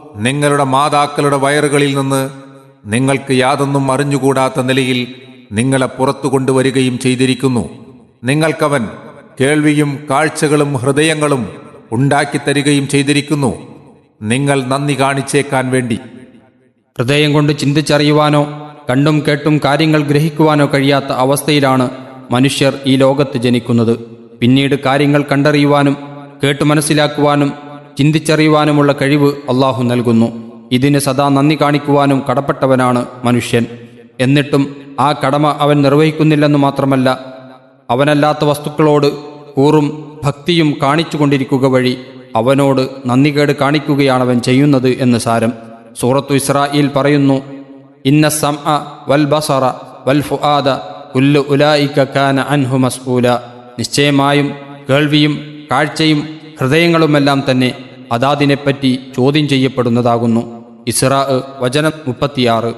നിങ്ങളുടെ മാതാക്കളുടെ വയറുകളിൽ നിന്ന് നിങ്ങൾക്ക് യാതൊന്നും അറിഞ്ഞുകൂടാത്ത നിലയിൽ നിങ്ങളെ പുറത്തു കൊണ്ടുവരികയും ചെയ്തിരിക്കുന്നു നിങ്ങൾക്കവൻ കേൾവിയും കാഴ്ചകളും ഹൃദയങ്ങളും ഉണ്ടാക്കിത്തരികയും ചെയ്തിരിക്കുന്നു നിങ്ങൾ നന്ദി കാണിച്ചേക്കാൻ വേണ്ടി ഹൃദയം കൊണ്ട് ചിന്തിച്ചറിയുവാനോ കണ്ടും കേട്ടും കാര്യങ്ങൾ ഗ്രഹിക്കുവാനോ കഴിയാത്ത അവസ്ഥയിലാണ് മനുഷ്യർ ഈ ലോകത്ത് ജനിക്കുന്നത് പിന്നീട് കാര്യങ്ങൾ കണ്ടറിയുവാനും കേട്ടു മനസ്സിലാക്കുവാനും ചിന്തിച്ചറിയുവാനുമുള്ള കഴിവ് അള്ളാഹു നൽകുന്നു ഇതിന് സദാ നന്ദി കാണിക്കുവാനും കടപ്പെട്ടവനാണ് മനുഷ്യൻ എന്നിട്ടും ആ കടമ അവൻ നിർവഹിക്കുന്നില്ലെന്ന് മാത്രമല്ല അവനല്ലാത്ത വസ്തുക്കളോട് കൂറും ഭക്തിയും കാണിച്ചുകൊണ്ടിരിക്കുക വഴി അവനോട് നന്ദികേട് കാണിക്കുകയാണവൻ ചെയ്യുന്നത് എന്ന് സാരം സൂറത്തു ഇസ്രായിൽ പറയുന്നു ഇന്ന സം വൽ ബസറ വൽ ഫുആദ കുല്ലു ഉലായിക കാന അൻഹു മസ്ഊല നിശ്ചയമായും കേൾവിയും കാഴ്ചയും ഹൃദയങ്ങളുമെല്ലാം തന്നെ അതാതിനെപ്പറ്റി ചോദ്യം ചെയ്യപ്പെടുന്നതാകുന്നു ഇസ്രാ വചനം മുപ്പത്തിയാറ്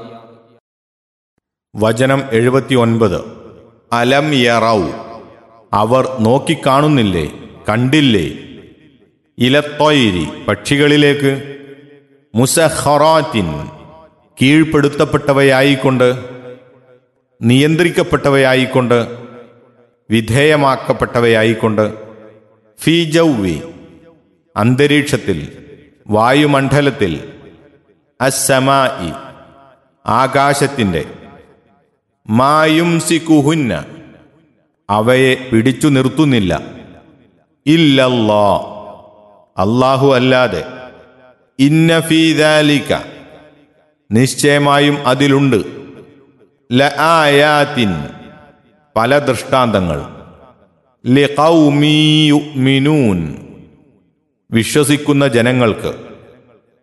വചനം എഴുപത്തിയൊൻപത് അലം യറൗ അവർ നോക്കിക്കാണുന്നില്ലേ കണ്ടില്ലേ ഇലത്തൊയിരി പക്ഷികളിലേക്ക് മുസഹറാത്തിൻ കീഴ്പ്പെടുത്തപ്പെട്ടവയായിക്കൊണ്ട് നിയന്ത്രിക്കപ്പെട്ടവയായിക്കൊണ്ട് വിധേയമാക്കപ്പെട്ടവയായിക്കൊണ്ട് ഫീജൗവി അന്തരീക്ഷത്തിൽ വായുമണ്ഡലത്തിൽ അസമായി ആകാശത്തിൻ്റെ മായും സിക്കുഹുന്ന അവയെ പിടിച്ചു നിർത്തുന്നില്ല ഇല്ലല്ലാ അല്ലാഹു അല്ലാതെ ഇന്ന ഫീദാലിക നിശ്ചയമായും അതിലുണ്ട് ല ആയാത്തിൻ പല ദൃഷ്ടാന്തങ്ങൾ ലിഖൗമീ യുഅ്മിനൂൻ വിശ്വസിക്കുന്ന ജനങ്ങൾക്ക്